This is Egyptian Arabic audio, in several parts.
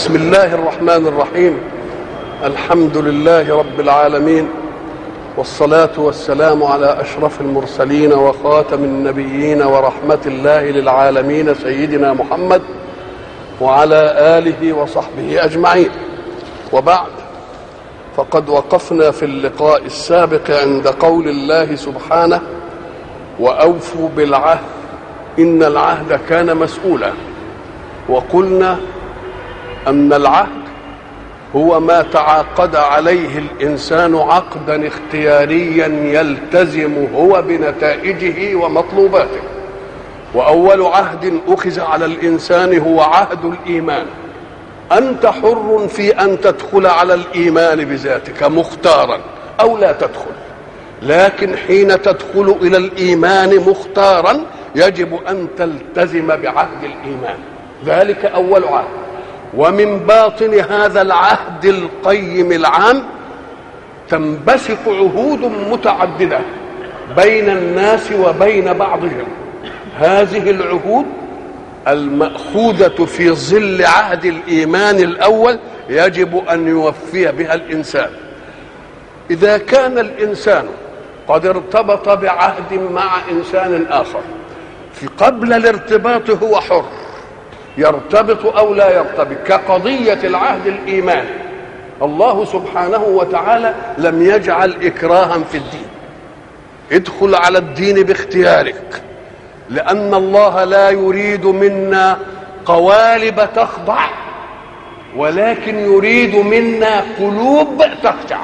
بسم الله الرحمن الرحيم الحمد لله رب العالمين والصلاة والسلام على أشرف المرسلين وخاتم النبيين ورحمة الله للعالمين سيدنا محمد وعلى آله وصحبه أجمعين وبعد فقد وقفنا في اللقاء السابق عند قول الله سبحانه وأوفوا بالعهد إن العهد كان مسؤولا وقلنا أن العهد هو ما تعاقد عليه الإنسان عقدا اختياريا يلتزم هو بنتائجه ومطلوباته وأول عهد أخذ على الإنسان هو عهد الإيمان أنت حر في أن تدخل على الإيمان بذاتك مختارا أو لا تدخل لكن حين تدخل إلى الإيمان مختارا يجب أن تلتزم بعهد الإيمان ذلك أول عهد ومن باطن هذا العهد القيم العام تنبثق عهود متعدده بين الناس وبين بعضهم هذه العهود الماخوذه في ظل عهد الايمان الاول يجب ان يوفي بها الانسان اذا كان الانسان قد ارتبط بعهد مع انسان اخر في قبل الارتباط هو حر يرتبط او لا يرتبط كقضيه العهد الايمان الله سبحانه وتعالى لم يجعل اكراها في الدين ادخل على الدين باختيارك لان الله لا يريد منا قوالب تخضع ولكن يريد منا قلوب تخشع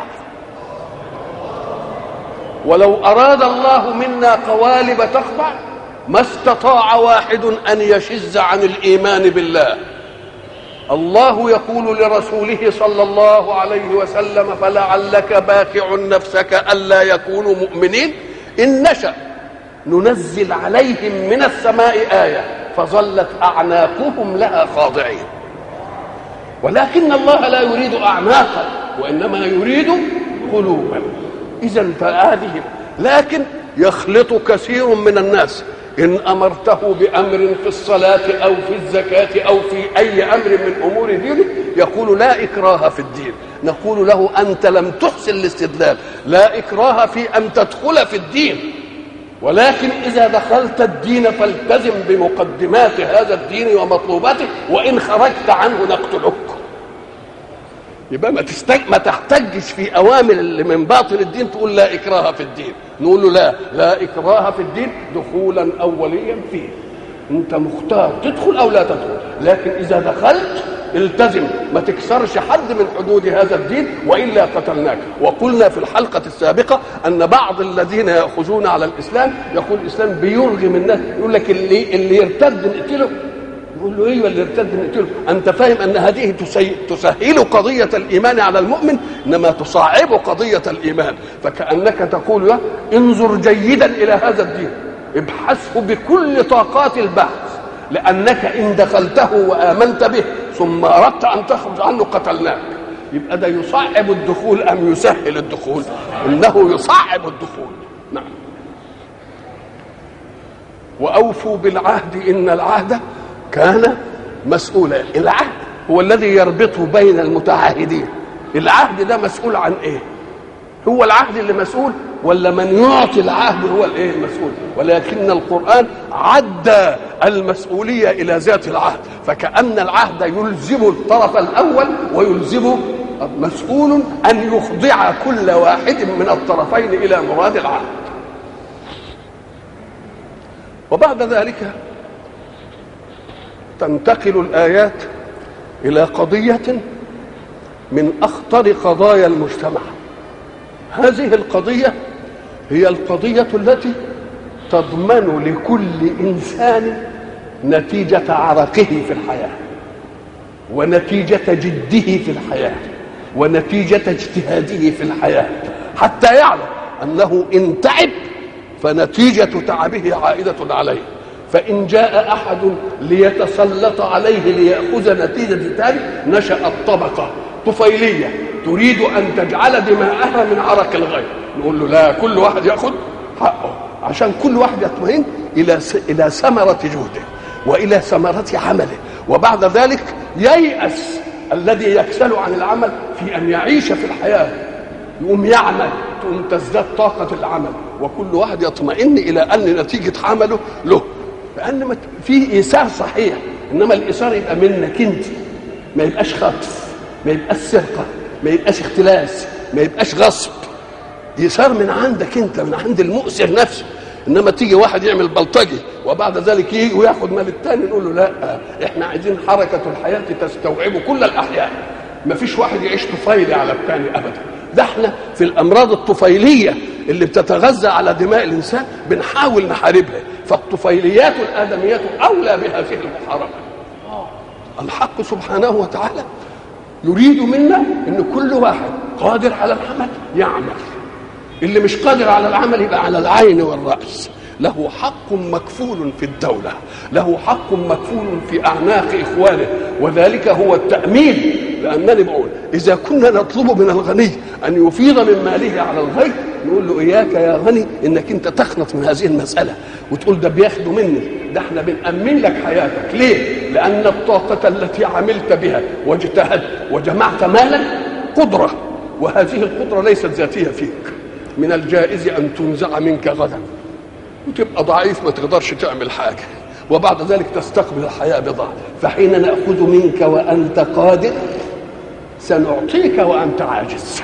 ولو اراد الله منا قوالب تخضع ما استطاع واحد ان يشز عن الايمان بالله الله يقول لرسوله صلى الله عليه وسلم فلعلك باخع نفسك الا يكونوا مؤمنين ان نشا ننزل عليهم من السماء ايه فظلت اعناقهم لها خاضعين ولكن الله لا يريد اعناقا وانما يريد قلوبا اذا فهذه لكن يخلط كثير من الناس إن أمرته بأمر في الصلاة أو في الزكاة أو في أي أمر من أمور دينه يقول لا إكراه في الدين نقول له أنت لم تحسن الاستدلال لا إكراه في أن تدخل في الدين ولكن إذا دخلت الدين فالتزم بمقدمات هذا الدين ومطلوباته وإن خرجت عنه نقتلك يبقى ما تستج... ما تحتجش في اوامر اللي من باطن الدين تقول لا اكراه في الدين نقول له لا لا اكراه في الدين دخولا اوليا فيه انت مختار تدخل او لا تدخل لكن اذا دخلت التزم ما تكسرش حد من حدود هذا الدين والا قتلناك وقلنا في الحلقه السابقه ان بعض الذين ياخذون على الاسلام يقول الاسلام بيرغم الناس يقول لك اللي اللي يرتد نقتله يقول له ايوه اللي ارتد نقتله انت فاهم ان هذه تسهل قضيه الايمان على المؤمن انما تصعب قضيه الايمان فكانك تقول له انظر جيدا الى هذا الدين ابحثه بكل طاقات البحث لانك ان دخلته وامنت به ثم اردت ان تخرج عنه قتلناك يبقى ده يصعب الدخول ام يسهل الدخول انه يصعب الدخول نعم واوفوا بالعهد ان العهد كان مسؤولا العهد هو الذي يربط بين المتعاهدين العهد ده مسؤول عن ايه هو العهد اللي مسؤول ولا من يعطي العهد هو الايه المسؤول ولكن القران عدى المسؤوليه الى ذات العهد فكان العهد يلزم الطرف الاول ويلزم مسؤول ان يخضع كل واحد من الطرفين الى مراد العهد وبعد ذلك تنتقل الايات الى قضيه من اخطر قضايا المجتمع هذه القضيه هي القضيه التي تضمن لكل انسان نتيجه عرقه في الحياه ونتيجه جده في الحياه ونتيجه اجتهاده في الحياه حتى يعلم انه ان تعب فنتيجه تعبه عائده عليه فإن جاء أحد ليتسلط عليه ليأخذ نتيجة ذلك نشأت طبقة طفيلية تريد أن تجعل دماءها من عرق الغير نقول له لا كل واحد يأخذ حقه عشان كل واحد يطمئن إلى إلى ثمرة جهده وإلى ثمرة عمله وبعد ذلك ييأس الذي يكسل عن العمل في ان يعيش في الحياه يقوم يعمل تقوم تزداد طاقه العمل وكل واحد يطمئن الى ان نتيجه عمله له لان في ايثار صحيح انما الايثار يبقى منك انت ما يبقاش خطف ما يبقاش سرقه ما يبقاش اختلاس ما يبقاش غصب يسار من عندك انت من عند المؤسر نفسه انما تيجي واحد يعمل بلطجي وبعد ذلك يجي وياخد مال التاني نقول له لا احنا عايزين حركه الحياه تستوعب كل الاحياء ما فيش واحد يعيش طفيلي على الثاني ابدا ده احنا في الامراض الطفيليه اللي بتتغذى على دماء الانسان بنحاول نحاربها فالطفيليات الادميات اولى بهذه المحاربه الحق سبحانه وتعالى يريد منا ان كل واحد قادر على العمل يعمل اللي مش قادر على العمل يبقى على العين والراس له حق مكفول في الدولة له حق مكفول في أعناق إخوانه وذلك هو التأمين لأنني بقول إذا كنا نطلب من الغني أن يفيض من ماله على الغير نقول له إياك يا غني إنك أنت تخلط من هذه المسألة وتقول ده بياخدوا مني ده احنا بنأمن لك حياتك ليه؟ لأن الطاقة التي عملت بها واجتهدت وجمعت مالا قدرة وهذه القدرة ليست ذاتية فيك من الجائز أن تنزع منك غدا وتبقى ضعيف ما تقدرش تعمل حاجة وبعد ذلك تستقبل الحياة بضعف فحين نأخذ منك وأنت قادر سنعطيك وأنت عاجز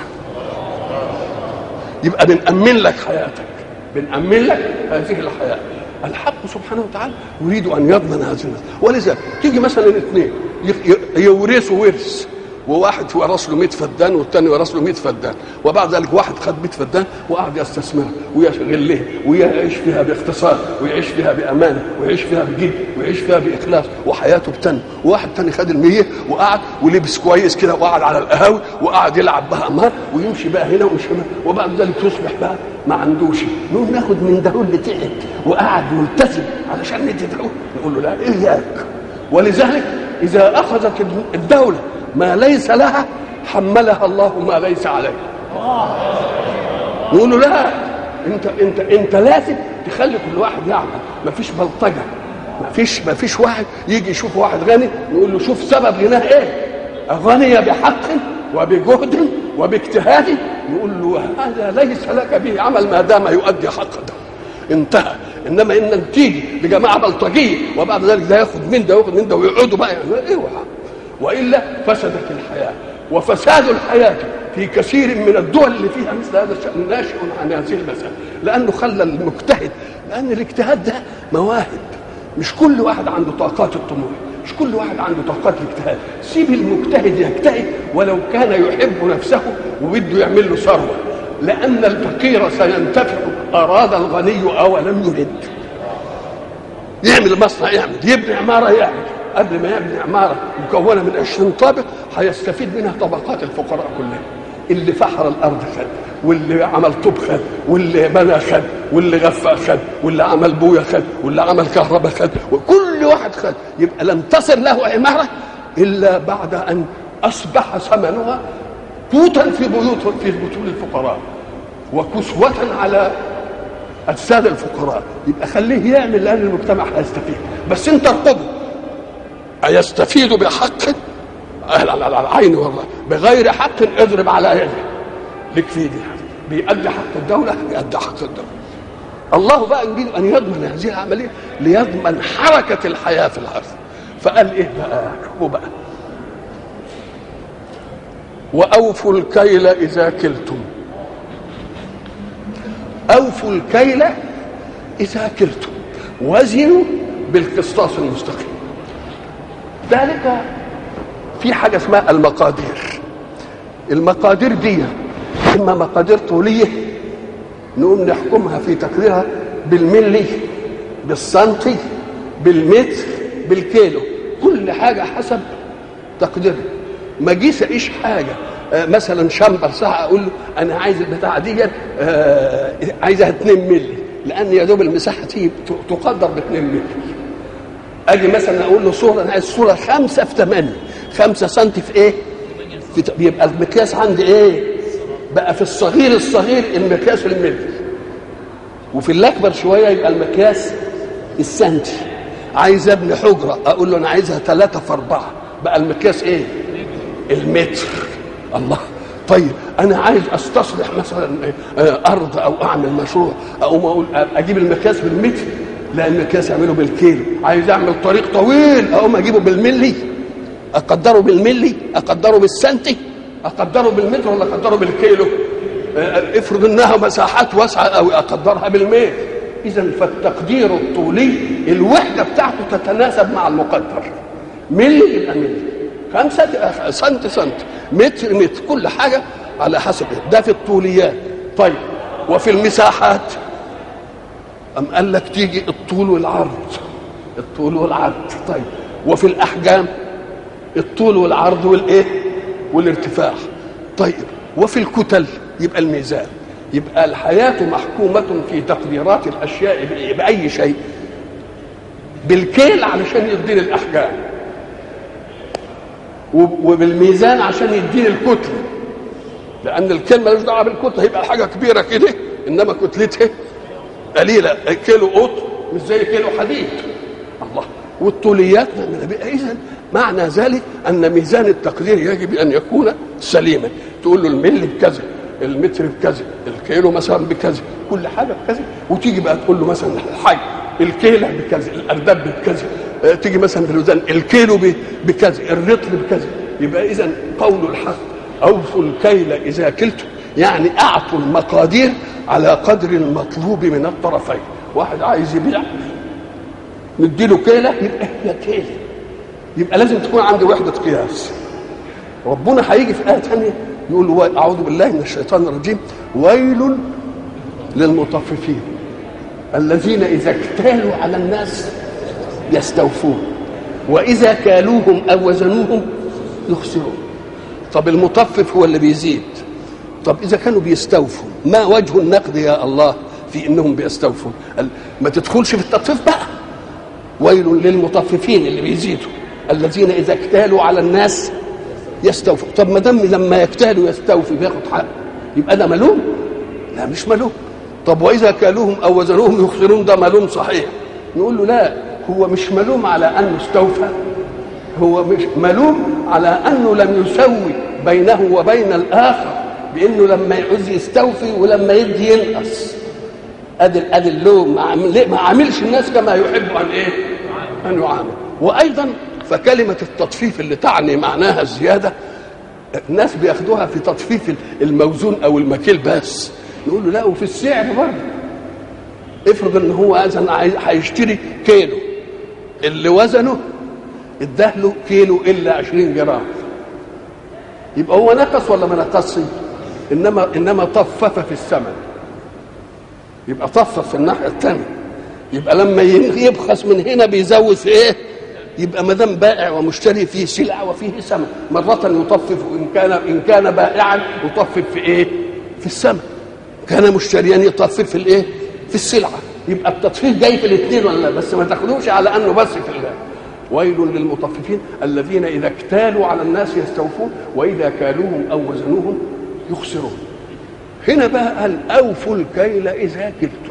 يبقى بنأمن لك حياتك بنأمن لك هذه الحياة الحق سبحانه وتعالى يريد أن يضمن هذه الناس ولذا تيجي مثلا الاثنين يورثوا ورث وواحد ورث له 100 فدان والثاني ورث له 100 فدان وبعد ذلك واحد خد 100 فدان وقعد يستثمرها ويشغل له ويعيش فيها باقتصاد ويعيش فيها بامانه ويعيش فيها بجد ويعيش فيها باخلاص وحياته بتن وواحد ثاني خد ال 100 وقعد ولبس كويس كده وقعد على القهاوي وقعد يلعب بها قمار ويمشي بقى هنا ومش هنا وبعد ذلك تصبح بقى ما عندوش نقوم ناخد من ده اللي تعب وقعد ملتزم علشان ندي نقول له لا اياك ولذلك اذا اخذت الدوله ما ليس لها حملها الله ما ليس عليها نقول له لا انت انت انت لازم تخلي كل واحد يعمل ما فيش بلطجه ما فيش ما فيش واحد يجي يشوف واحد غني نقول له شوف سبب غناه ايه غني بحق وبجهد وباجتهاد نقول له هذا ليس لك به عمل ما دام يؤدي حقه انتهى انما ان تيجي لجماعه بلطجيه وبعد ذلك ده ياخد من ده وياخد من ده ويقعدوا بقى يعني ايه والا فسدت الحياه وفساد الحياه في كثير من الدول اللي فيها مثل هذا الشان ناشئ عن هذه المساله لانه خلى المجتهد لان الاجتهاد ده مواهب مش كل واحد عنده طاقات الطموح مش كل واحد عنده طاقات الاجتهاد سيب المجتهد يجتهد ولو كان يحب نفسه وبده يعمل له ثروه لان الفقير سينتفع اراد الغني او لم يرد يعمل مصنع يعمل يبني عماره يعمل قبل ما يبني عماره مكونه من 20 طابق هيستفيد منها طبقات الفقراء كلها اللي فحر الارض خد واللي عمل طوب خد واللي بنى خد واللي غفى خد واللي عمل بويا خد واللي عمل كهرباء خد وكل واحد خد يبقى لم تصل له عماره الا بعد ان اصبح ثمنها قوتا في بيوت في بطون الفقراء وكسوة على اجساد الفقراء يبقى خليه يعمل لان المجتمع هيستفيد بس انت ارقبه أيستفيد بحق على العين والله بغير حق اضرب على يده لك في دي بيأدي حق الدولة بيأدي حق الدولة الله بقى يريد أن يضمن هذه العملية ليضمن حركة الحياة في الأرض فقال إيه بقى شوفوا بقى وأوفوا الكيل إذا كلتم أوفوا الكيل إذا كلتم وزنوا بالقسطاس المستقيم ذلك في حاجة اسمها المقادير المقادير دي إما مقادير طولية نقوم نحكمها في تقديرها بالملي بالسنتي بالمتر بالكيلو كل حاجة حسب تقديرها ما جيش أعيش حاجة آه مثلا شمبر ساعة أقول له أنا عايز البتاعة دي آه عايزها 2 ملي لأن يا دوب المساحة دي تقدر ب 2 ملي اجي مثلا اقول له صوره انا عايز صوره خمسه في ثمانيه خمسه سم في ايه؟ في ت... بيبقى المقياس عندي ايه؟ بقى في الصغير الصغير المقياس المتر وفي الاكبر شويه يبقى المقياس السنتي عايز ابني حجره اقول له انا عايزها ثلاثه في اربعه بقى المقياس ايه؟ المتر الله طيب انا عايز استصلح مثلا ارض او اعمل مشروع اقوم اقول اجيب المقياس بالمتر لا المقياس اعمله بالكيلو عايز اعمل طريق طويل اقوم اجيبه بالملي اقدره بالملي اقدره بالسنتي اقدره بالمتر ولا اقدره بالكيلو افرض انها مساحات واسعه قوي اقدرها بالمتر اذا فالتقدير الطولي الوحده بتاعته تتناسب مع المقدر ملي يبقى ملي خمسة سنت سنت متر متر كل حاجة على حسب ده في الطوليات طيب وفي المساحات أم قال لك تيجي الطول والعرض الطول والعرض طيب وفي الأحجام الطول والعرض والإيه والارتفاع طيب وفي الكتل يبقى الميزان يبقى الحياة محكومة في تقديرات الأشياء بأي شيء بالكيل علشان يديني الأحجام وبالميزان عشان يديني الكتله لان الكلمه ملوش دعوه بالكتله هيبقى حاجه كبيره كده انما كتلتها قليله كيلو قط مش زي كيلو حديد الله والطوليات اذا معنى ذلك ان ميزان التقدير يجب ان يكون سليما تقول له الملي بكذا المتر بكذا الكيلو مثلا بكذا كل حاجه بكذا وتيجي بقى تقول له مثلا الحي الكيله بكذا الارداب بكذا تيجي مثلا في الوزن الكيلو بكذا الرطل بكذا يبقى اذا قول الحق اوفوا الكيل اذا كلتم يعني اعطوا المقادير على قدر المطلوب من الطرفين واحد عايز يبيع نديله كيله يبقى هي كيله يبقى لازم تكون عندي وحده قياس ربنا هيجي في ايه ثانيه يقول اعوذ بالله من الشيطان الرجيم ويل للمطففين الذين اذا اكتالوا على الناس يستوفون واذا كالوهم او وزنوهم يخسرون طب المطفف هو اللي بيزيد طب اذا كانوا بيستوفوا ما وجه النقد يا الله في انهم بيستوفوا ما تدخلش في التطفيف بقى ويل للمطففين اللي بيزيدوا الذين اذا اكتالوا على الناس يستوفوا طب ما دام لما يكتالوا يستوفي بياخد حق يبقى ده ملوم لا مش ملوم طب واذا كالوهم او وزنوهم يخسرون ده ملوم صحيح نقول له لا هو مش ملوم على انه استوفى هو مش ملوم على انه لم يسوي بينه وبين الاخر بانه لما يعوز يستوفي ولما يدي ينقص ادي ادي اللوم ما عاملش الناس كما يحب ان ايه؟ ان يعامل وايضا فكلمه التطفيف اللي تعني معناها الزياده الناس بياخدوها في تطفيف الموزون او المكيل بس نقول له لا وفي السعر برضه افرض ان هو مثلا هيشتري كيلو اللي وزنه اداله كيلو الا 20 جرام يبقى هو نقص ولا ما نقصش انما انما طفف في الثمن يبقى طفف في الناحيه الثانيه يبقى لما يبخس من هنا بيزود في ايه يبقى ما دام بائع ومشتري فيه سلعه وفيه ثمن مره يطفف ان كان ان كان بائعا يطفف في ايه في الثمن كان مشتريا يطفف في الايه في السلعه يبقى التطفيف جاي في الاثنين ولا لا بس ما تاخدوش على انه بس في الله ويل للمطففين الذين اذا اكتالوا على الناس يستوفون واذا كالوهم او وزنوهم يخسرون هنا بقى قال اوفوا الكيل اذا كلتم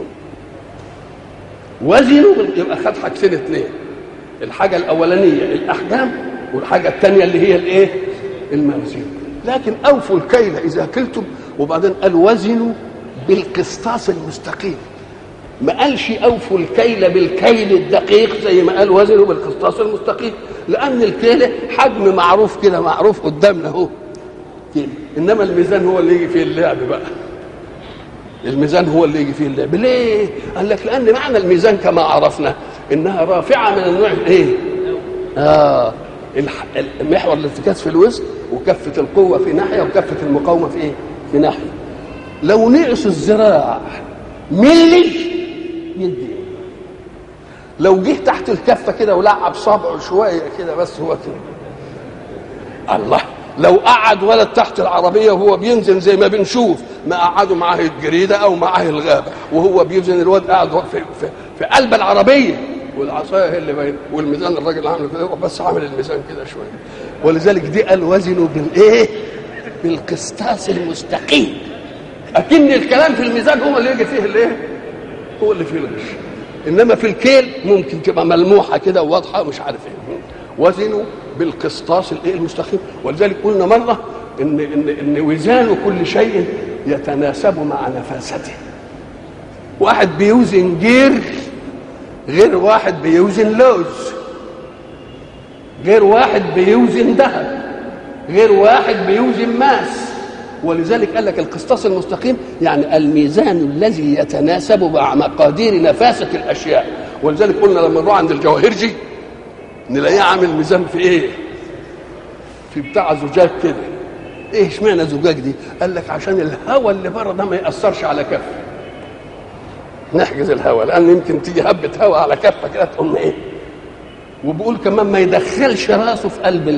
وزنوا يبقى خد حاجتين اثنين الحاجه الاولانيه الاحجام والحاجه الثانيه اللي هي الايه الموازين لكن اوفوا الكيل اذا كلتم وبعدين قال وزنوا بالقسطاس المستقيم ما قالش اوفوا الكيل بالكيل الدقيق زي ما قال وزنوا بالقسطاس المستقيم لان الكيل حجم معروف كده معروف قدامنا اهو انما الميزان هو اللي يجي فيه اللعب بقى الميزان هو اللي يجي فيه اللعب ليه قال لك لان معنى الميزان كما عرفنا انها رافعه من النوع الايه اه محور الارتكاز في الوزن وكفه القوه في ناحيه وكفه المقاومه في ايه في ناحيه لو نقص الذراع ملي يدي لو جه تحت الكفه كده ولعب صابعه شويه كده بس هو كده الله لو قعد ولد تحت العربيه وهو بينزل زي ما بنشوف ما قعدوا معاه الجريده او معاه الغابه وهو بينزل الواد قاعد في, في, في قلب العربيه والعصايه هي اللي باين والميزان الراجل عامل كده بس عامل الميزان كده شويه ولذلك دي قال وزنوا بالايه؟ بالقسطاس المستقيم اكن الكلام في الميزان هو اللي يجي فيه الايه؟ هو اللي فيه الغش انما في الكيل ممكن تبقى ملموحه كده وواضحه ومش عارف ايه وزنوا بالقسطاس الايه المستقيم ولذلك قلنا مره ان ان ان وزان كل شيء يتناسب مع نفاسته واحد بيوزن جير غير واحد بيوزن لوز غير واحد بيوزن ذهب غير واحد بيوزن ماس ولذلك قال لك القسطاس المستقيم يعني الميزان الذي يتناسب مع مقادير نفاسة الأشياء ولذلك قلنا لما نروح عند الجواهرجي نلاقيه عامل ميزان في ايه؟ في بتاع زجاج كده ايه اشمعنى زجاج دي؟ قال لك عشان الهواء اللي بره ده ما يأثرش على كف نحجز الهواء لان يمكن تيجي هبه هواء على كفه كده تقوم ايه؟ وبقول كمان ما يدخلش راسه في قلب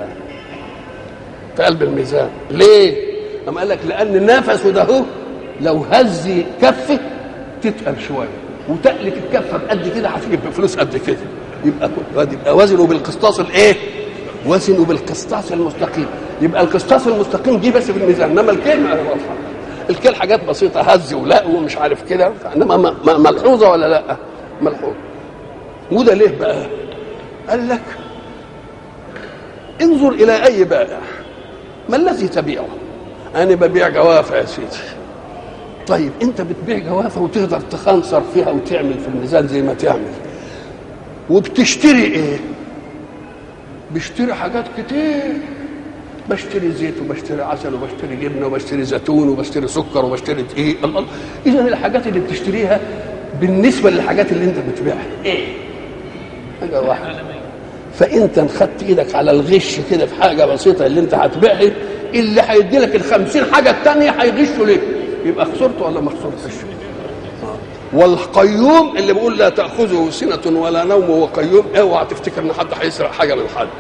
في قلب الميزان ليه؟ أما قال لك لأن نفسه ده هو لو هز كفه تتقل شوية وتقلك الكفة بقد كده هتجيب بفلوس قد كده يبقى يبقى وزنه بالقسطاس الايه؟ وزنه بالقسطاس المستقيم يبقى القسطاس المستقيم دي بس في الميزان انما الكلمه واضحه الكل حاجات بسيطه هز ولا ومش عارف كده انما ملحوظه ولا لا؟ ملحوظه وده ليه بقى؟ قال لك انظر الى اي بائع ما الذي تبيعه؟ انا ببيع جوافه يا سيدي طيب انت بتبيع جوافه وتقدر تخنصر فيها وتعمل في الميزان زي ما تعمل وبتشتري ايه بشتري حاجات كتير بشتري زيت وبشتري عسل وبشتري جبنه وبشتري زيتون وبشتري سكر وبشتري ايه الله اذا الحاجات اللي بتشتريها بالنسبه للحاجات اللي انت بتبيعها ايه حاجه واحده فانت انخدت ايدك على الغش كده في حاجه بسيطه اللي انت هتبيعها اللي هيدي لك ال 50 حاجه الثانيه هيغشوا ليه يبقى خسرت ولا ما خسرتش والقيوم اللي بيقول لا تاخذه سنه ولا نوم وهو قيوم اوعى تفتكر ان حد هيسرق حاجه من حد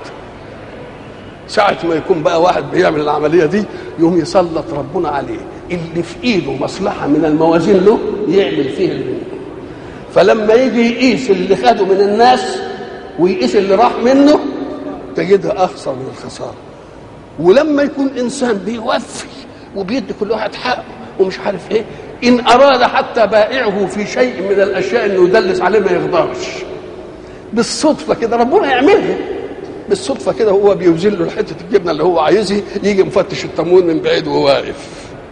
ساعة ما يكون بقى واحد بيعمل العملية دي يقوم يسلط ربنا عليه اللي في ايده مصلحة من الموازين له يعمل فيه اللي فلما يجي يقيس اللي خده من الناس ويقيس اللي راح منه تجدها أخسر من الخسارة ولما يكون إنسان بيوفي وبيدي كل واحد حقه ومش عارف ايه ان اراد حتى بائعه في شيء من الاشياء انه يدلس عليه ما يغضبش بالصدفه كده ربنا يعملها بالصدفه كده هو بيوزن له حته الجبنه اللي هو عايزها يجي مفتش التموين من بعيد وهو واقف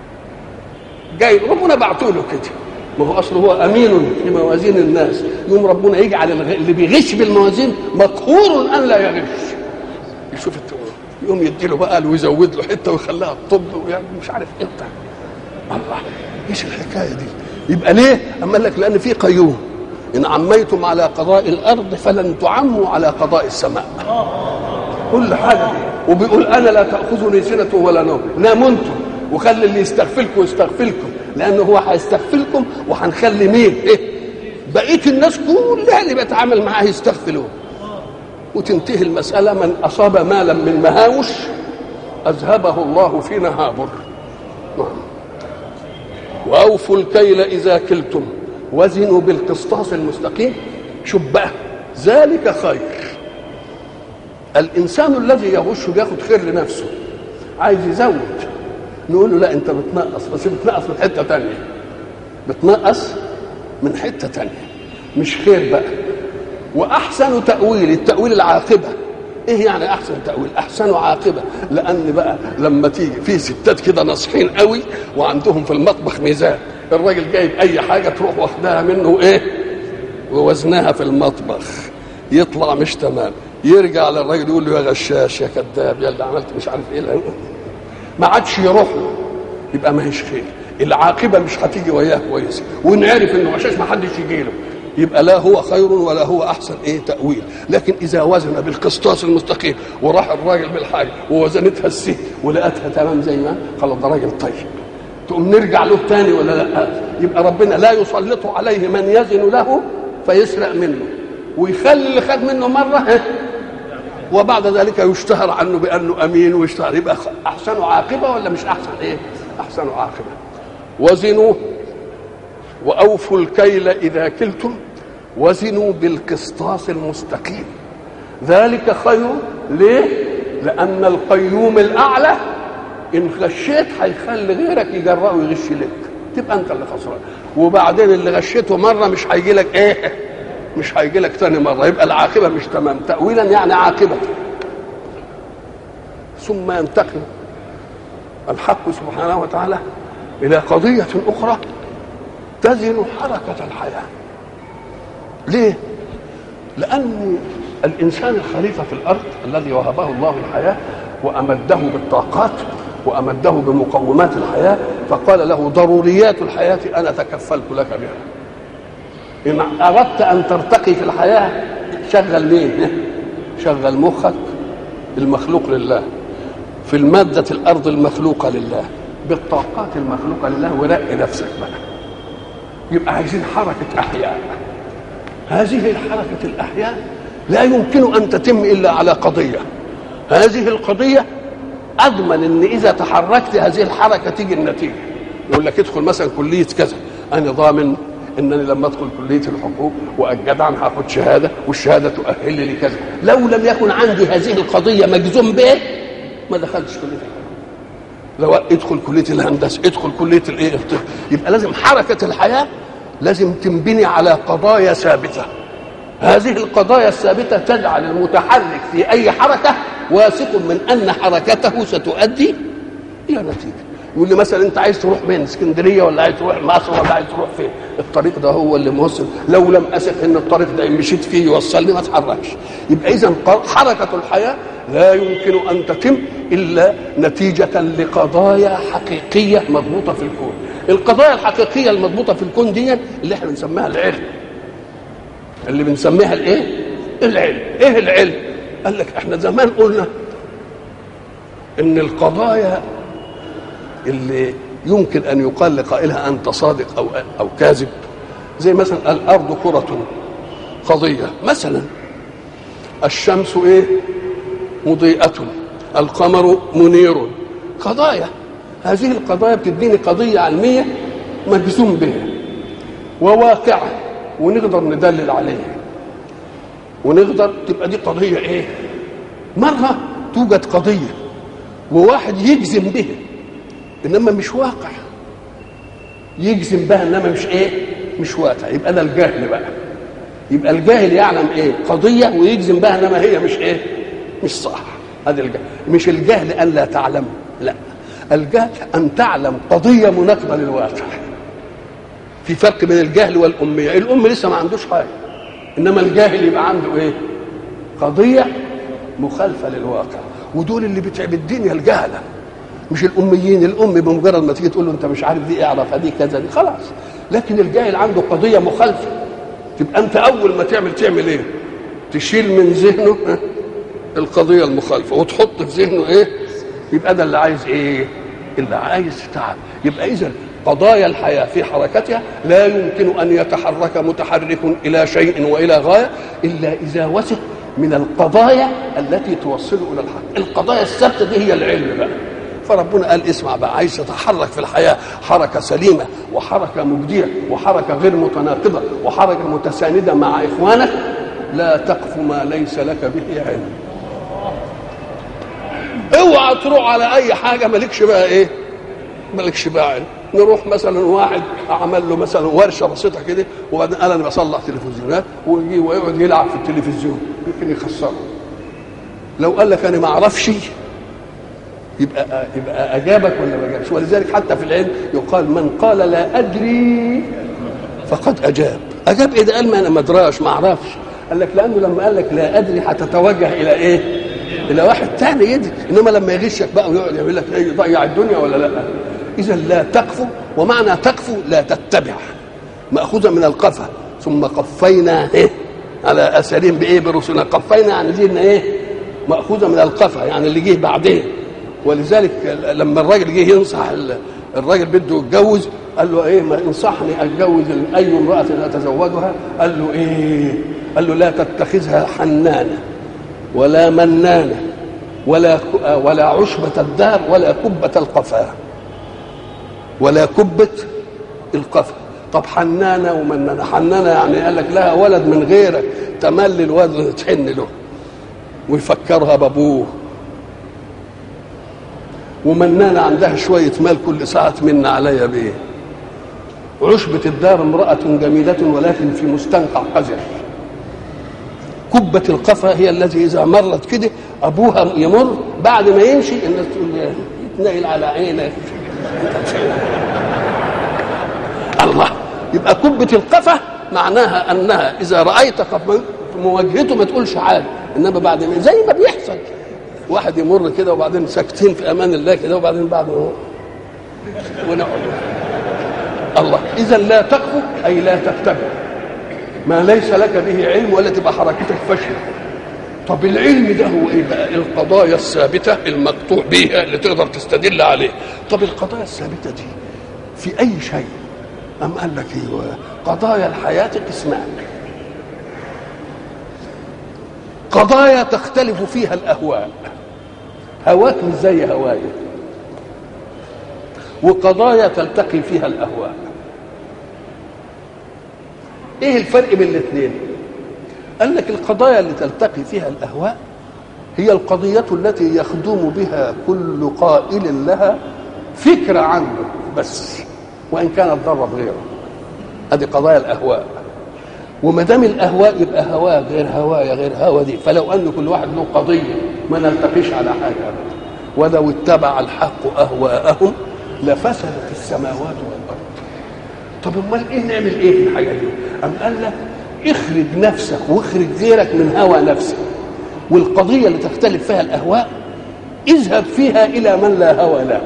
جاي ربنا بعته له كده ما هو اصله هو امين في موازين الناس يوم ربنا يجعل اللي بيغش بالموازين مقهور ان لا يغش يشوف التموين يقوم يديله بقى ويزود له حته ويخليها الطب ويعني مش عارف امتى الله ايش الحكايه دي يبقى ليه اما قال لك لان في قيوم ان عميتم على قضاء الارض فلن تعموا على قضاء السماء كل حاجه وبيقول انا لا تاخذني سنه ولا نوم ناموا انتم وخلي اللي يستغفلكم يستغفلكم لانه هو هيستغفلكم وهنخلي مين ايه بقيه الناس كلها اللي بيتعامل معاه يستغفلون وتنتهي المساله من اصاب مالا من مهاوش اذهبه الله في نهابر نعم واوفوا الكيل اذا كلتم وزنوا بالقسطاس المستقيم شوف بقى ذلك خير الانسان الذي يغش بياخد خير لنفسه عايز يزود نقول له لا انت بتنقص بس بتنقص من حته تانية بتنقص من حته تانية مش خير بقى واحسن تاويل التاويل العاقبه ايه يعني احسن تاويل احسن عاقبه لان بقى لما تيجي في ستات كده ناصحين قوي وعندهم في المطبخ ميزان الراجل جايب اي حاجه تروح واخداها منه ايه ووزنها في المطبخ يطلع مش تمام يرجع للراجل يقول له يا غشاش يا كذاب يا اللي عملت مش عارف ايه ما عادش يروح له يبقى ما هيش خير العاقبه مش هتيجي وياه كويس ونعرف انه غشاش ما حدش يجي له يبقى لا هو خير ولا هو احسن ايه تاويل لكن اذا وزن بالقسطاس المستقيم وراح الراجل بالحاجه ووزنتها الست ولقتها تمام زي ما خلاص ده راجل طيب تقوم نرجع له تاني ولا لا يبقى ربنا لا يسلط عليه من يزن له فيسرق منه ويخلي اللي خد منه مره وبعد ذلك يشتهر عنه بانه امين ويشتهر يبقى احسن عاقبه ولا مش احسن ايه احسن عاقبه وزنوا واوفوا الكيل اذا كلتم وزنوا بالقسطاس المستقيم ذلك خير ليه لان القيوم الاعلى ان غشيت هيخلي غيرك يجرأ ويغش لك تبقى انت اللي خسران وبعدين اللي غشيته مره مش هيجي لك ايه مش هيجي لك تاني مره يبقى العاقبه مش تمام تاويلا يعني عاقبه ثم ينتقل الحق سبحانه وتعالى الى قضيه اخرى تزن حركه الحياه ليه لان الانسان الخليفه في الارض الذي وهبه الله الحياه وامده بالطاقات وامده بمقومات الحياه فقال له ضروريات الحياه انا تكفلت لك بها ان اردت ان ترتقي في الحياه شغل مين شغل مخك المخلوق لله في المادة الأرض المخلوقة لله بالطاقات المخلوقة لله ورق نفسك بقى يبقى عايزين حركة أحياء هذه الحركة الأحياء لا يمكن أن تتم إلا على قضية هذه القضية أضمن أن إذا تحركت هذه الحركة تيجي النتيجة يقول لك ادخل مثلا كلية كذا أنا ضامن انني لما ادخل كليه الحقوق واجدع هاخد شهاده والشهاده تؤهل لي كذا لو لم يكن عندي هذه القضيه مجزوم به ما دخلتش كليه الحقوق لو ادخل كليه الهندسه ادخل كليه الايه يبقى لازم حركه الحياه لازم تنبني على قضايا ثابته هذه القضايا الثابته تجعل المتحرك في اي حركه واثق من ان حركته ستؤدي الى نتيجه يقول لي مثلا انت عايز تروح فين اسكندريه ولا عايز تروح مصر ولا عايز تروح فين الطريق ده هو اللي موصل لو لم اثق ان الطريق ده مشيت فيه يوصلني ما اتحركش يبقى اذا حركه الحياه لا يمكن ان تتم الا نتيجه لقضايا حقيقيه مضبوطه في الكون القضايا الحقيقيه المضبوطه في الكون دي اللي احنا بنسميها العلم اللي بنسميها الايه العلم ايه العلم قال لك احنا زمان قلنا ان القضايا اللي يمكن ان يقال لقائلها انت صادق او او كاذب زي مثلا الارض كره قضيه مثلا الشمس ايه مضيئه القمر منير قضايا هذه القضايا بتديني قضيه علميه مجزوم بها وواقعه ونقدر ندلل عليها ونقدر تبقى دي قضيه ايه مره توجد قضيه وواحد يجزم بها انما مش واقع يجزم بها انما مش ايه مش واقع يبقى ده الجهل بقى يبقى الجاهل يعلم ايه قضيه ويجزم بها انما هي مش ايه مش صح هذا الجهل مش الجهل ان لا تعلم لا الجهل ان تعلم قضيه مناقضه للواقع في فرق بين الجهل والاميه الام لسه ما عندوش حاجه انما الجاهل يبقى عنده ايه قضيه مخالفه للواقع ودول اللي بتعب الدنيا الجهله مش الاميين الام بمجرد ما تيجي تقول له انت مش عارف دي اعرف دي كذا دي خلاص لكن الجاهل عنده قضيه مخالفه تبقى انت اول ما تعمل تعمل ايه تشيل من ذهنه القضيه المخالفه وتحط في ذهنه ايه يبقى ده اللي عايز ايه اللي عايز تعب يبقى اذا قضايا الحياه في حركتها لا يمكن ان يتحرك متحرك الى شيء والى غايه الا اذا وثق من القضايا التي توصله الى الحق القضايا الثابته دي هي العلم بقى فربنا قال اسمع بقى عايز تتحرك في الحياه حركه سليمه وحركه مجديه وحركه غير متناقضه وحركه متسانده مع اخوانك لا تقف ما ليس لك به علم اوعى تروح على اي حاجه مالكش بقى ايه مالكش بقى علم نروح مثلا واحد عمل له مثلا ورشه بسيطه كده وبعدين قال انا بصلح تلفزيونات ويجي ويقعد يلعب في التلفزيون يمكن يخسره لو قال لك انا ما اعرفش يبقى يبقى اجابك ولا ما اجابش ولذلك حتى في العلم يقال من قال لا ادري فقد اجاب اجاب ايه ده قال ما انا ما ادراش ما اعرفش قال لك لانه لما قال لك لا ادري هتتوجه الى ايه الى واحد تاني يدري انما لما يغشك بقى ويقعد يقول لك ايه يضيع الدنيا ولا لا اذا لا تقفو ومعنى تقفو لا تتبع ماخوذه من القفا ثم قفينا ايه على اثرهم بايه برسلنا قفينا يعني دي ايه ماخوذه من القفا يعني اللي جه بعدين ولذلك لما الراجل جه ينصح الراجل بده يتجوز قال له ايه ما انصحني اتجوز اي امراه اتزوجها قال له ايه قال له لا تتخذها حنانه ولا منانه ولا ولا عشبة الدار ولا كبة القفا ولا كبة القفا طب حنانة ومنانة حنانة يعني قال لك لها ولد من غيرك تملي الولد تحن له ويفكرها بابوه ومنانة عندها شوية مال كل ساعة من عليا بيه عشبة الدار امرأة جميلة ولكن في مستنقع قذر كبة القفا هي التي إذا مرت كده أبوها يمر بعد ما يمشي الناس تقول يتنقل على عينك الله يبقى كبة القفا معناها أنها إذا رأيت قف مواجهته ما تقولش عادي إنما بعد ما زي ما بيحصل واحد يمر كده وبعدين ساكتين في أمان الله كده وبعدين بعد ما ونقعد الله إذا لا تقف أي لا تتبع ما ليس لك به علم ولا تبقى حركتك فاشله طب العلم ده هو ايه بقى القضايا الثابته المقطوع بها اللي تقدر تستدل عليه طب القضايا الثابته دي في اي شيء ام قال لك ايوه قضايا الحياه قسمان قضايا تختلف فيها الاهواء هواك مش زي هواي وقضايا تلتقي فيها الاهواء ايه الفرق بين الاثنين قال لك القضايا اللي تلتقي فيها الاهواء هي القضيه التي يخدم بها كل قائل لها فكره عنه بس وان كانت ضرب غيره هذه قضايا الاهواء وما دام الاهواء يبقى هواه غير هوايا غير هوا دي فلو ان كل واحد له قضيه ما نلتقيش على حاجه ابدا ولو اتبع الحق اهواءهم لفسدت السماوات والارض طب امال ايه نعمل ايه في الحاجه دي ام قال لك اخرج نفسك واخرج غيرك من هوى نفسك والقضيه اللي تختلف فيها الاهواء اذهب فيها الى من لا هوى له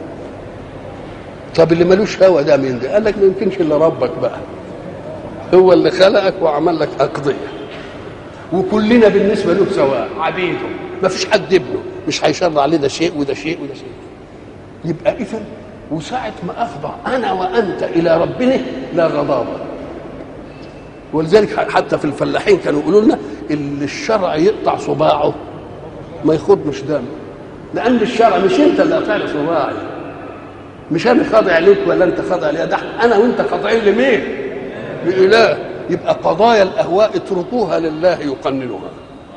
طب اللي ملوش هوى ده مين ده قال لك ما يمكنش الا ربك بقى هو اللي خلقك وعمل لك اقضيه وكلنا بالنسبه له سواء عبيده ما فيش حد ابنه مش هيشرع عليه ده شيء وده شيء وده شيء يبقى اذا وساعة ما أخضع أنا وأنت إلى ربنا لا غضاضة ولذلك حتى في الفلاحين كانوا يقولوا لنا اللي الشرع يقطع صباعه ما يخضش دم لأن الشرع مش أنت اللي قاطع لي صباعي مش أنا خاضع ليك ولا أنت خاضع لي ده أنا وأنت خاضعين لمين؟ لإله يبقى قضايا الأهواء اتركوها لله يقننها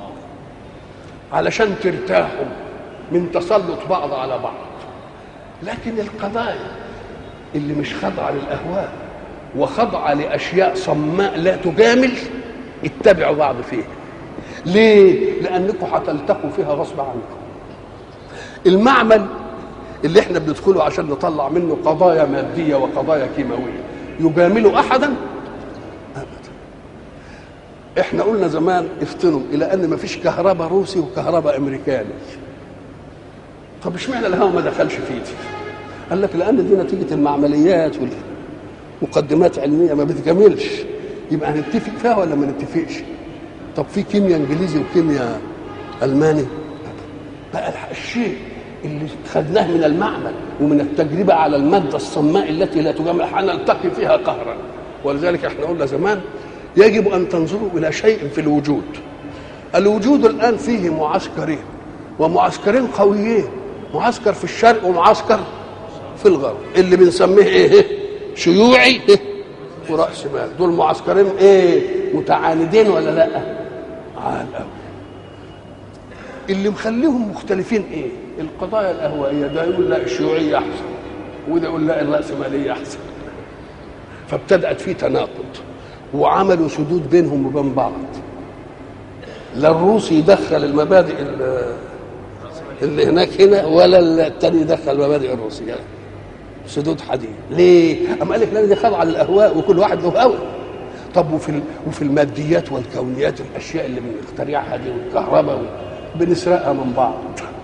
علشان ترتاحوا من تسلط بعض على بعض لكن القضايا اللي مش خاضعه للاهواء وخاضعه لاشياء صماء لا تجامل اتبعوا بعض فيها ليه لانكم هتلتقوا فيها غصب عنكم المعمل اللي احنا بندخله عشان نطلع منه قضايا ماديه وقضايا كيماويه يجامل احدا ابدا احنا قلنا زمان افتنوا الى ان ما فيش كهرباء روسي وكهرباء امريكاني طب اشمعنى الهواء ما دخلش فيه دي؟ قال لك لان دي نتيجه المعمليات والمقدمات علميه ما بتكملش يبقى هنتفق فيها ولا ما نتفقش؟ طب في كيمياء انجليزي وكيمياء الماني بقى الشيء اللي خدناه من المعمل ومن التجربه على الماده الصماء التي لا تجامل هنلتقي فيها قهرا ولذلك احنا قلنا زمان يجب ان تنظروا الى شيء في الوجود الوجود الان فيه معسكرين ومعسكرين قويين معسكر في الشرق ومعسكر في الغرب اللي بنسميه ايه شيوعي إيه؟ وراس مال دول معسكرين ايه متعاندين ولا لا عال قوي اللي مخليهم مختلفين ايه القضايا الاهوائيه ده يقول لا الشيوعيه احسن وده يقول لا الراسماليه احسن فابتدات في تناقض وعملوا سدود بينهم وبين بعض لا الروسي يدخل المبادئ اللي هناك هنا ولا الثاني يدخل المبادئ الروسيه سدود حديد ليه؟ أما قال لك لا دي خاضعه للاهواء وكل واحد له هوى طب وفي وفي الماديات والكونيات الاشياء اللي بنخترعها دي والكهرباء بنسرقها من بعض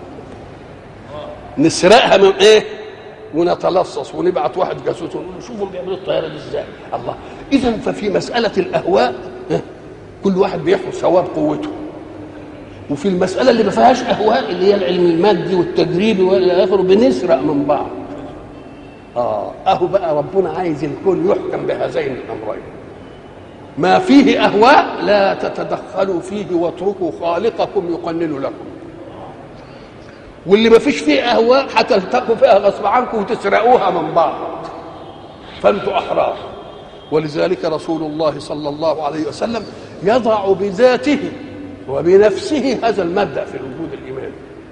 نسرقها من ايه؟ ونتلصص ونبعت واحد جاسوس ونقول شوفوا بيعملوا الطياره دي ازاي الله اذا ففي مساله الاهواء كل واحد بيحفظ ثواب قوته وفي المساله اللي ما فيهاش اهواء اللي هي العلم المادي والتجريبي والى اخره بنسرق من بعض اه اهو بقى ربنا عايز الكون يحكم بهذين الامرين ما فيه اهواء لا تتدخلوا فيه واتركوا خالقكم يقنن لكم واللي ما فيش فيه اهواء هتلتقوا فيها غصب عنكم وتسرقوها من بعض فانتوا احرار ولذلك رسول الله صلى الله عليه وسلم يضع بذاته وبنفسه هذا المبدا في الوجود الايماني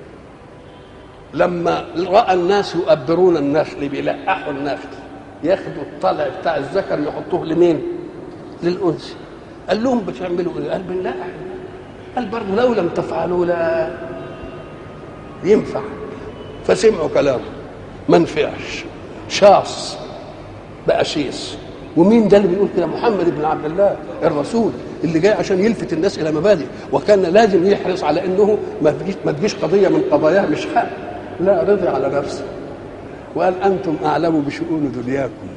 لما راى الناس يؤبرون النخل بيلقحوا النخل ياخدوا الطلع بتاع الذكر يحطوه لمين؟ للانثى قال لهم بتعملوا ايه؟ قال بنلقح قال برضه لو لم تفعلوا لا ينفع فسمعوا كلامه ما نفعش شاص بقى شيس ومين ده اللي بيقول كده محمد بن عبد الله الرسول اللي جاي عشان يلفت الناس الى مبادئ وكان لازم يحرص على انه ما تجيش ما تجيش قضيه من قضاياه مش حق لا رضي على نفسه وقال انتم اعلم بشؤون دنياكم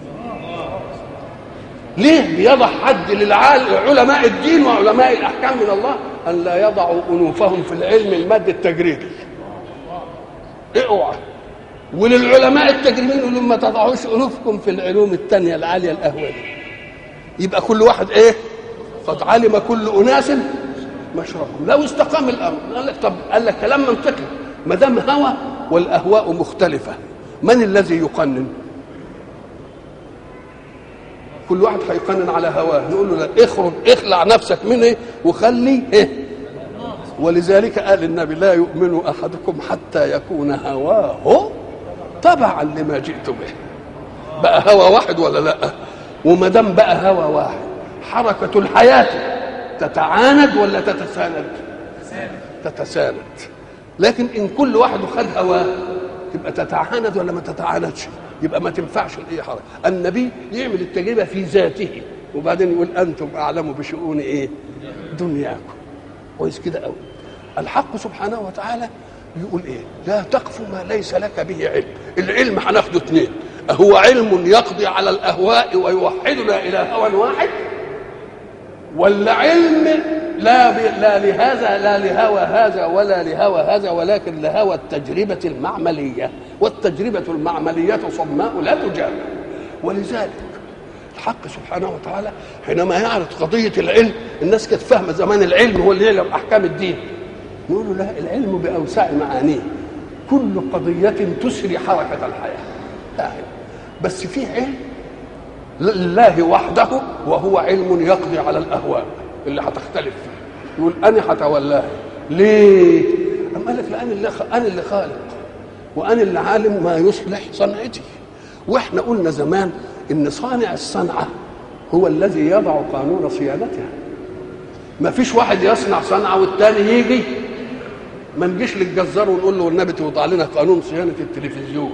ليه بيضع حد للعلماء الدين وعلماء الاحكام من الله ان لا يضعوا انوفهم في العلم المادي التجريبي اوعى وللعلماء التجريبيين يقولوا ما تضعوش انوفكم في العلوم الثانيه العاليه الاهوال يبقى كل واحد ايه قد علم كل اناس مشربهم لو استقام الامر قال لك طب قال لك كلام منطقي ما دام هوى والاهواء مختلفه من الذي يقنن كل واحد هيقنن على هواه نقول له لا اخرج اخلع نفسك منه وخلي ايه ولذلك قال النبي لا يؤمن احدكم حتى يكون هواه تبعا لما جئت به بقى هوى واحد ولا لا وما دام بقى هوى واحد حركه الحياه تتعاند ولا تتساند تتساند لكن ان كل واحد خد هواه تبقى تتعاند ولا ما تتعاندش يبقى ما تنفعش اي حركه النبي يعمل التجربه في ذاته وبعدين يقول انتم اعلموا بشؤون ايه دنياكم كويس كده قوي الحق سبحانه وتعالى يقول ايه لا تقف ما ليس لك به علم العلم هناخده اثنين هو علم يقضي على الاهواء ويوحدنا الى هوى واحد ولا علم لا ب... لا لهذا لا لهوى هذا ولا لهوى هذا ولكن لهوى التجربة المعملية والتجربة المعملية صماء لا تجاب ولذلك الحق سبحانه وتعالى حينما يعرض قضية العلم الناس كانت فاهمة زمان العلم هو اللي يعلم أحكام الدين نقول له لا العلم بأوسع معانيه كل قضية تسري حركة الحياة لا بس في علم لله وحده وهو علم يقضي على الأهواء اللي هتختلف فيه يقول انا هتولاه ليه؟ أم قال لك لان اللي خ... انا اللي خالق وانا اللي عالم ما يصلح صنعتي واحنا قلنا زمان ان صانع الصنعه هو الذي يضع قانون صيانتها ما فيش واحد يصنع صنعه والتاني يجي ما نجيش للجزار ونقول له والنبي توضع لنا قانون صيانه التلفزيون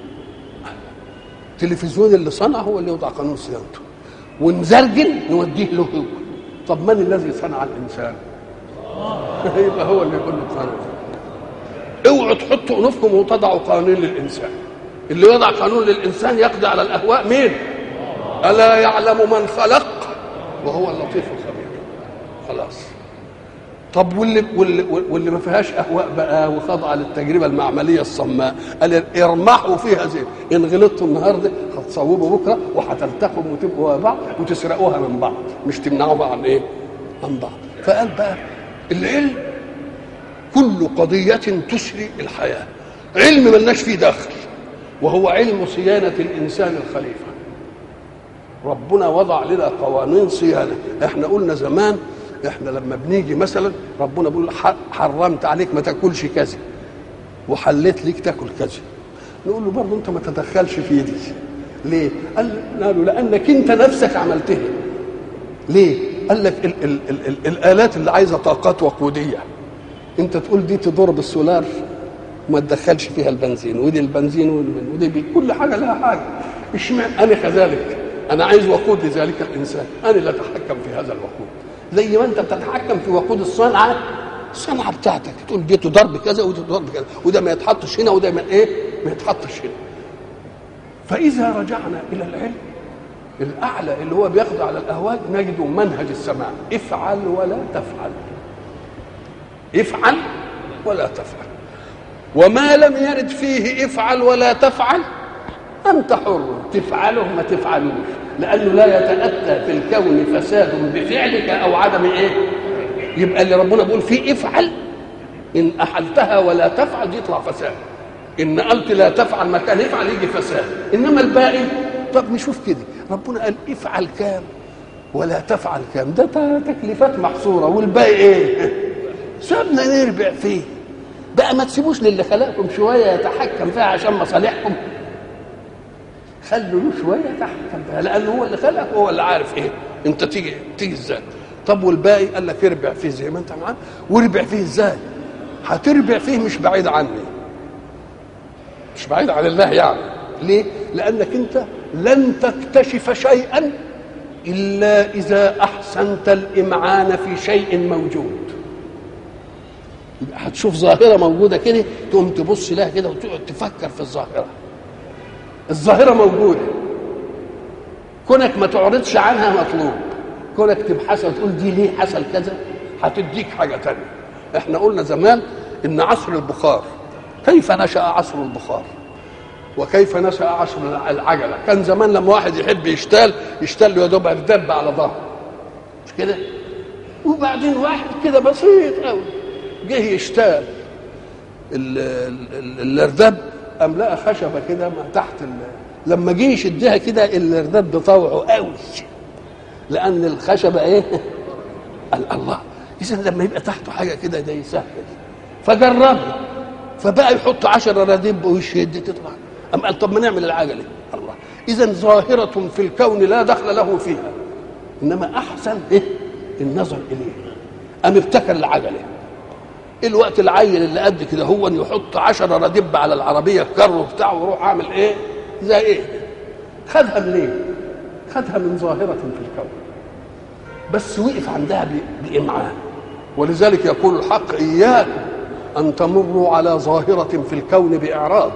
التلفزيون اللي صنعه هو اللي يوضع قانون صيانته ونزرجن نوديه له هو طب من الذي صنع الانسان يبقى هو اللي يقول له قانون اوعوا تحطوا انوفكم وتضعوا قانون للانسان اللي يضع قانون للانسان يقضي على الاهواء مين الا يعلم من خلق وهو اللطيف الخبير خلاص طب واللي واللي, واللي ما فيهاش اهواء بقى وخاضعه للتجربه المعمليه الصماء قال ارمحوا فيها زين ان غلطتوا النهارده هتصوبوا بكره وهتلتقوا وتبقوا بعض وتسرقوها من بعض مش تمنعوها عن ايه؟ عن بعض فقال بقى العلم كل قضية تسري الحياة علم ملناش فيه دخل وهو علم صيانة الإنسان الخليفة ربنا وضع لنا قوانين صيانة احنا قلنا زمان احنا لما بنيجي مثلا ربنا بيقول حرمت عليك ما تاكلش كذا وحليت ليك تاكل كذا نقول له برضه انت ما تدخلش في دي ليه؟ قال له لانك انت نفسك عملتها ليه؟ قال لك ال ال ال ال الالات اللي عايزه طاقات وقوديه انت تقول دي تضر بالسولار وما تدخلش فيها البنزين ودي البنزين ودي بي كل حاجه لها حاجه اشمعنى انا كذلك انا عايز وقود لذلك الانسان انا اللي اتحكم في هذا الوقود زي ما انت بتتحكم في وقود الصنعه الصنعه بتاعتك تقول دي ضرب كذا ودي ضرب كذا وده ما يتحطش هنا وده ما ايه ما يتحطش هنا فاذا رجعنا الى العلم الاعلى اللي هو بياخد على الاهواء نجد منهج السماع افعل ولا تفعل افعل ولا تفعل وما لم يرد فيه افعل ولا تفعل انت حر تفعله ما تفعلوش لانه لا يتاتى في الكون فساد بفعلك او عدم ايه يبقى اللي ربنا بيقول فيه افعل ان احلتها ولا تفعل دي يطلع فساد ان قلت لا تفعل مكان افعل يجي فساد انما الباقي طب نشوف كده ربنا قال افعل كام ولا تفعل كام ده تكليفات محصوره والباقي ايه سابنا نربع فيه بقى ما تسيبوش للي خلقكم شويه يتحكم فيها عشان مصالحكم خلوا له شويه يتحكم فيها لانه هو اللي خلقك وهو اللي عارف ايه انت تيجي تيجي ازاي طب والباقي قال لك اربع فيه زي ما انت معاه واربع فيه ازاي هتربع فيه مش بعيد عني مش بعيد عن الله يعني ليه لانك انت لن تكتشف شيئا الا اذا احسنت الامعان في شيء موجود هتشوف ظاهره موجوده كده تقوم تبص لها كده وتقعد تفكر في الظاهره الظاهره موجوده كونك ما تعرضش عنها مطلوب كونك تبحث وتقول دي ليه حصل كذا هتديك حاجه تانية احنا قلنا زمان ان عصر البخار كيف نشا عصر البخار وكيف نشا عصر العجله كان زمان لما واحد يحب يشتال يشتال له يا دوب دب على ظهره مش كده وبعدين واحد كده بسيط قوي جه يشتال الارداب قام لقى خشبه كده ما تحت لما جه يشدها كده الارداب بطوعه قوي لان الخشبه ايه قال الله اذا لما يبقى تحته حاجه كده ده يسهل فجربها فبقى يحط عشرة رديب ويشد تطلع أم قال طب ما نعمل العجلة الله إذا ظاهرة في الكون لا دخل له فيها إنما أحسن إيه النظر إليه أم ابتكر العجلة الوقت العيل اللي قد كده هو ان يحط عشرة ردب على العربية الكر بتاعه ويروح عامل ايه زي ايه خدها منين خدها من ظاهرة في الكون بس وقف عندها بإمعان ولذلك يقول الحق إياكم أن تمروا على ظاهرة في الكون بإعراض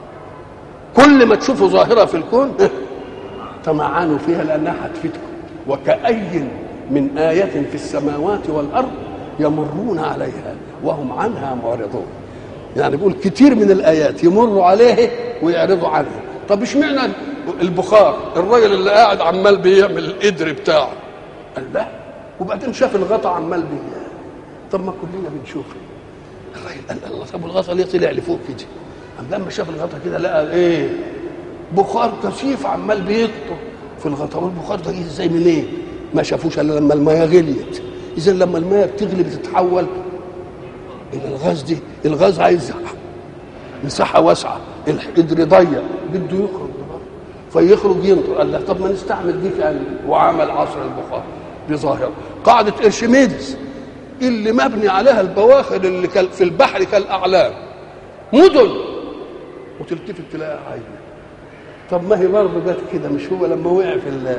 كل ما تشوفوا ظاهرة في الكون تمعنوا فيها لأنها هتفيدكم وكأي من آية في السماوات والأرض يمرون عليها وهم عنها معرضون يعني بيقول كتير من الآيات يمروا عليه ويعرضوا عنها طب اشمعنى البخار الراجل اللي قاعد عمال بيعمل القدر بتاعه قال لا وبعدين شاف الغطا عمال بيه طب ما كلنا بنشوف الراجل قال الله طب الغطا ليه طلع لفوق كده أم لما شاف الغطا كده لقى ايه بخار كثيف عمال بيطر في الغطا والبخار ده ازاي منين إيه؟ ما شافوش الا لما الميه غليت اذا لما الميه بتغلي بتتحول الى الغاز دي الغاز عايز مساحه واسعه القدر ضيق بده يخرج فيخرج ينطر قال له طب ما نستعمل دي في وعمل عصر البخار دي ظاهره قاعده ارشميدس اللي مبني عليها البواخر اللي في البحر كالاعلام مدن وتلتفت تلاقيها عايمه طب ما هي برضه جت كده مش هو لما وقع في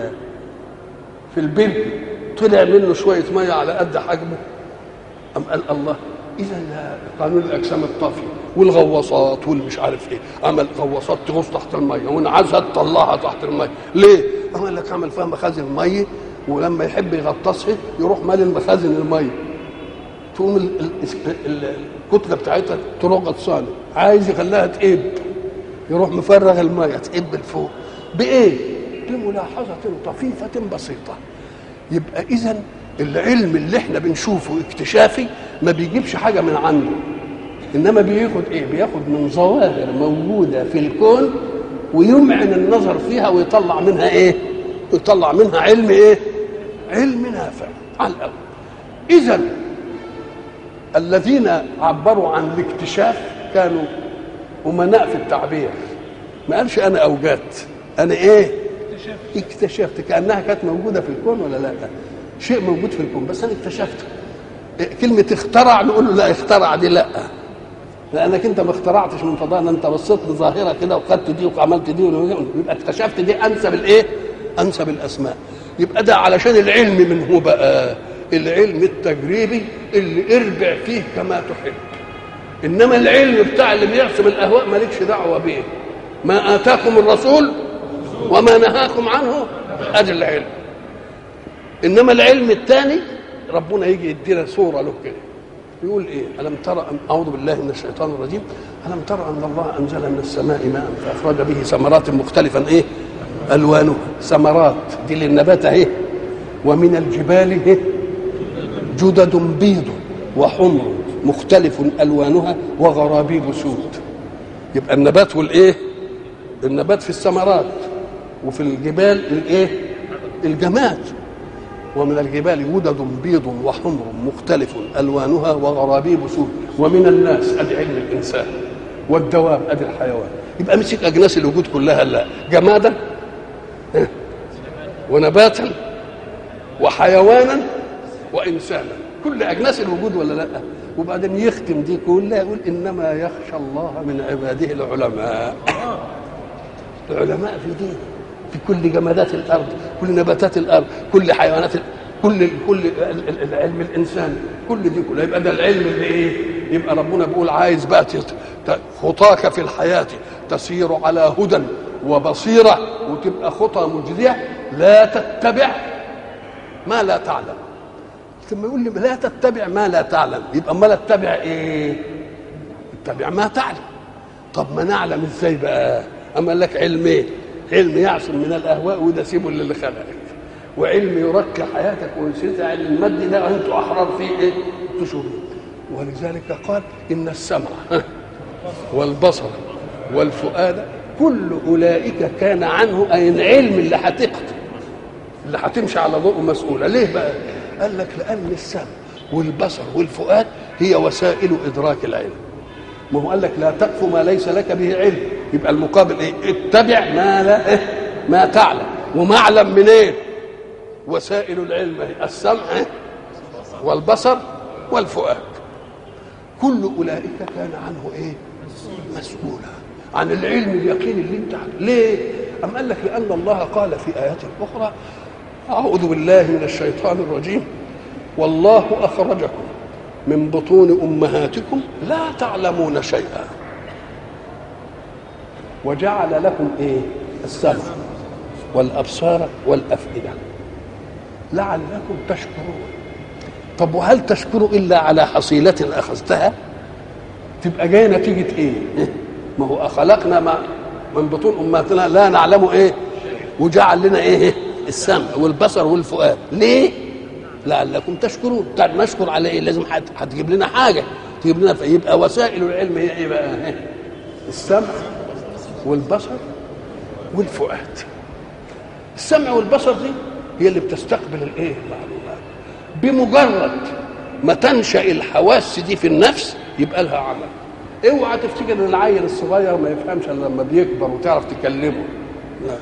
في البرج طلع منه شويه ميه على قد حجمه أم قال الله اذا قانون الاجسام الطافيه والغواصات والمش عارف ايه عمل غواصات تغوص تحت الميه وانعزت طلعها تحت الميه ليه؟ قال لك عمل فيها مخازن ميه ولما يحب يغطسها يروح مال المخازن الميه تقوم الكتله بتاعتها تروح غطسانه عايز يخليها تقب يروح مفرغ الميه تقب لفوق بايه؟ بملاحظه طفيفه بسيطه يبقى اذا العلم اللي احنا بنشوفه اكتشافي ما بيجيبش حاجه من عنده انما بياخد ايه بياخد من ظواهر موجوده في الكون ويمعن النظر فيها ويطلع منها ايه يطلع منها علم ايه علم نافع على الاول اذا الذين عبروا عن الاكتشاف كانوا امناء في التعبير ما قالش انا اوجدت انا ايه اكتشفت كانها كانت موجوده في الكون ولا لا شيء موجود في الكون بس انا اكتشفته كلمه اخترع نقول له لا اخترع دي لا لانك انت ما اخترعتش من فضاء انت بصيت لظاهره كده وخدت دي وعملت دي يبقى اكتشفت دي انسب الايه؟ انسب الاسماء يبقى ده علشان العلم من هو بقى العلم التجريبي اللي اربع فيه كما تحب انما العلم بتاع اللي بيعصم الاهواء مالكش دعوه بيه ما اتاكم الرسول وما نهاكم عنه ادي العلم انما العلم الثاني ربنا يجي يدينا صوره له كده يقول ايه الم ترى أن اعوذ بالله من الشيطان الرجيم الم ترى ان الله انزل من السماء ماء فاخرج به ثمرات مختلفا ايه الوانها ثمرات دي للنبات اهي ومن الجبال إيه؟ جدد بيض وحمر مختلف الوانها وغرابيب سود يبقى النبات والايه النبات في الثمرات وفي الجبال الايه الجماد ومن الجبال جدد بيض وحمر مختلف الوانها وغرابيب سود ومن الناس ادي علم الانسان والدواب ادي الحيوان يبقى مسك اجناس الوجود كلها لا جمادا ونباتا وحيوانا وانسانا كل اجناس الوجود ولا لا وبعدين يختم دي كلها يقول انما يخشى الله من عباده العلماء العلماء في دين في كل جمادات الارض كل نباتات الارض كل حيوانات ال- كل كل ال- ال- العلم الانسان كل دي كلها يبقى ده العلم اللي ايه يبقى ربنا بيقول عايز بقى تت- ت- خطاك في الحياه تسير على هدى وبصيره وتبقى خطى مجديه لا تتبع ما لا تعلم ثم يقول لي لا تتبع ما لا تعلم يبقى ما لا تتبع ايه اتبع ما تعلم طب ما نعلم ازاي بقى اما قال لك علم ايه علم يعصم من الاهواء وده سيبه للي خلقك وعلم يركب حياتك ويسيرها علم المادي ده انتوا احرار فيه ايه تشوفوا ولذلك قال ان السمع والبصر والفؤاد كل اولئك كان عنه اي العلم اللي هتقضي اللي هتمشي على ضوء مسؤوله ليه بقى قال لك لان السمع والبصر والفؤاد هي وسائل ادراك العلم ما هو قال لك لا تقف ما ليس لك به علم يبقى المقابل ايه اتبع ما لا إيه؟ ما تعلم ومعلم منين إيه؟ وسائل العلم هي السمع إيه؟ والبصر والفؤاد كل اولئك كان عنه ايه مسؤولا عن العلم اليقين اللي انت عارف. ليه ام قال لك لان الله قال في ايات اخرى اعوذ بالله من الشيطان الرجيم والله اخرجكم من بطون امهاتكم لا تعلمون شيئا وجعل لكم ايه السمع والابصار والافئده لعلكم تشكرون طب وهل تشكروا الا على حصيله اخذتها تبقى جايه نتيجه ايه ما هو خلقنا ما من بطون امهاتنا لا نعلم ايه وجعل لنا ايه السمع والبصر والفؤاد ليه لعلكم تشكرون طب نشكر على ايه لازم هت- هتجيب لنا حاجه تجيب لنا يبقى وسائل العلم هي ايه بقى السمع والبصر والفؤاد السمع والبصر دي هي اللي بتستقبل الايه المعلومات بمجرد ما تنشا الحواس دي في النفس يبقى لها عمل اوعى تفتكر ان العيل الصغير ما يفهمش الا لما بيكبر وتعرف تكلمه لا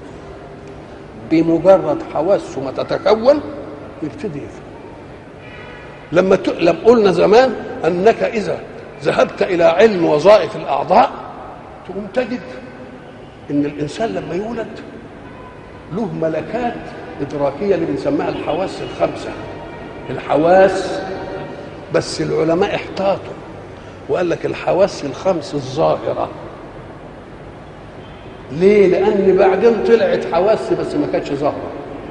بمجرد حواسه ما تتكون يبتدي يفهم لما ت... لما قلنا زمان انك اذا ذهبت الى علم وظائف الاعضاء تقوم تجد ان الانسان لما يولد له ملكات ادراكيه اللي بنسميها الحواس الخمسه الحواس بس العلماء احتاطوا وقال لك الحواس الخمس الظاهره ليه لان بعدين طلعت حواس بس ما كانتش ظاهره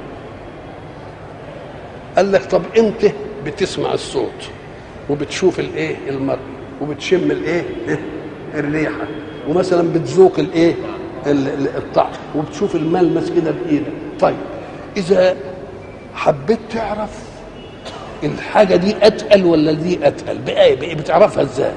قال لك طب انت بتسمع الصوت وبتشوف الايه المرء وبتشم الايه الريحه ومثلا بتذوق الايه ال- ال- الطعم وبتشوف الملمس كده بايدك طيب اذا حبيت تعرف الحاجه دي اتقل ولا دي اتقل بقى بقى بتعرفها ازاي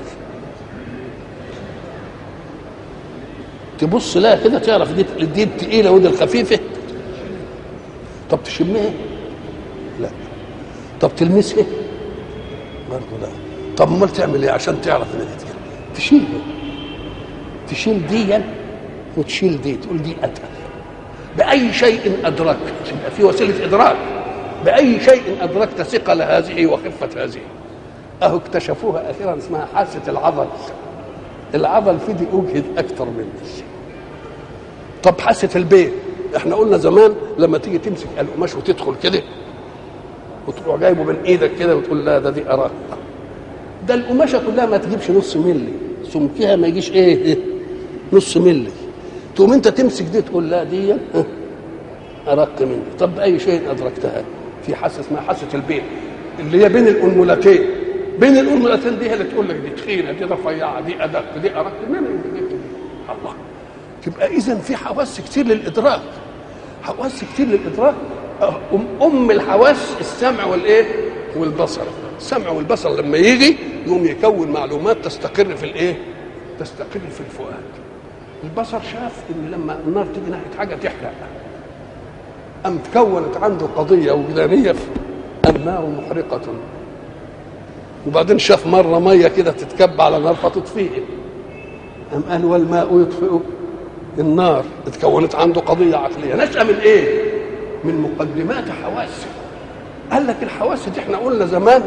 تبص لها كده تعرف دي دي التقيله ودي الخفيفه طب تشمها لا طب تلمسها برضه لا طب امال تعمل ايه عشان تعرف ان دي تقيلة؟ تشيلها تشيل دي وتشيل دي تقول دي اتقل باي شيء ادركت يبقى في وسيله ادراك باي شيء ادركت ثقل هذه وخفه هذه اهو اكتشفوها اخيرا اسمها حاسه العضل العضل في دي اجهد اكتر من دي طب حاسه البيت احنا قلنا زمان لما تيجي تمسك القماش وتدخل كده وتروح جايبه بين ايدك كده وتقول لا ده دي اراك ده القماشه كلها ما تجيبش نص ملي سمكها ما يجيش ايه نص ملي تقوم انت تمسك دي تقول لا دي اه، ارق مني طب باي شيء ادركتها في حاسه اسمها حاسه البين اللي هي بين الانملتين بين الانملتين دي هي اللي تقول لك دي تخينه دي رفيعه دي ادق دي ارق منين انت جبت دي الله تبقى اذا في حواس كتير للادراك حواس كتير للادراك اه، ام ام الحواس السمع والايه والبصر السمع والبصر لما يجي يقوم يكون معلومات تستقر في الايه تستقر في الفؤاد البصر شاف ان لما النار تيجي ناحيه حاجه تحرق أم تكونت عنده قضية وجدانية في النار محرقة وبعدين شاف مرة مية كده تتكب على نار فتطفئ أم قال والماء يطفئ النار اتكونت عنده قضية عقلية نشأ من إيه؟ من مقدمات حواسه قال لك الحواس دي احنا قلنا زمان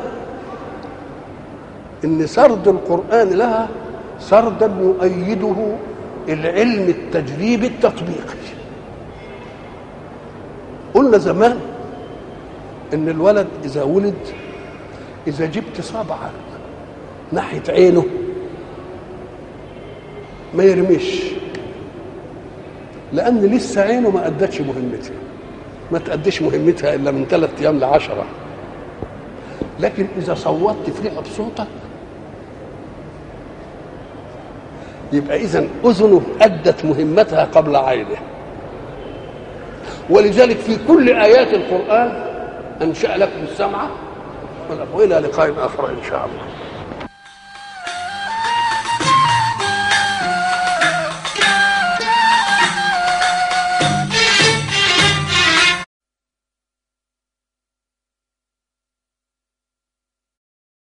ان سرد القران لها سردا يؤيده العلم التجريبي التطبيقي قلنا زمان ان الولد اذا ولد اذا جبت صبعك ناحيه عينه ما يرميش لان لسه عينه ما ادتش مهمتها ما تأديش مهمتها الا من ثلاث ايام لعشره لكن اذا صوتت فيها بصوتك يبقى اذا اذنه ادت مهمتها قبل عينه ولذلك في كل ايات القران انشا لكم السمع والى لقاء اخر ان شاء الله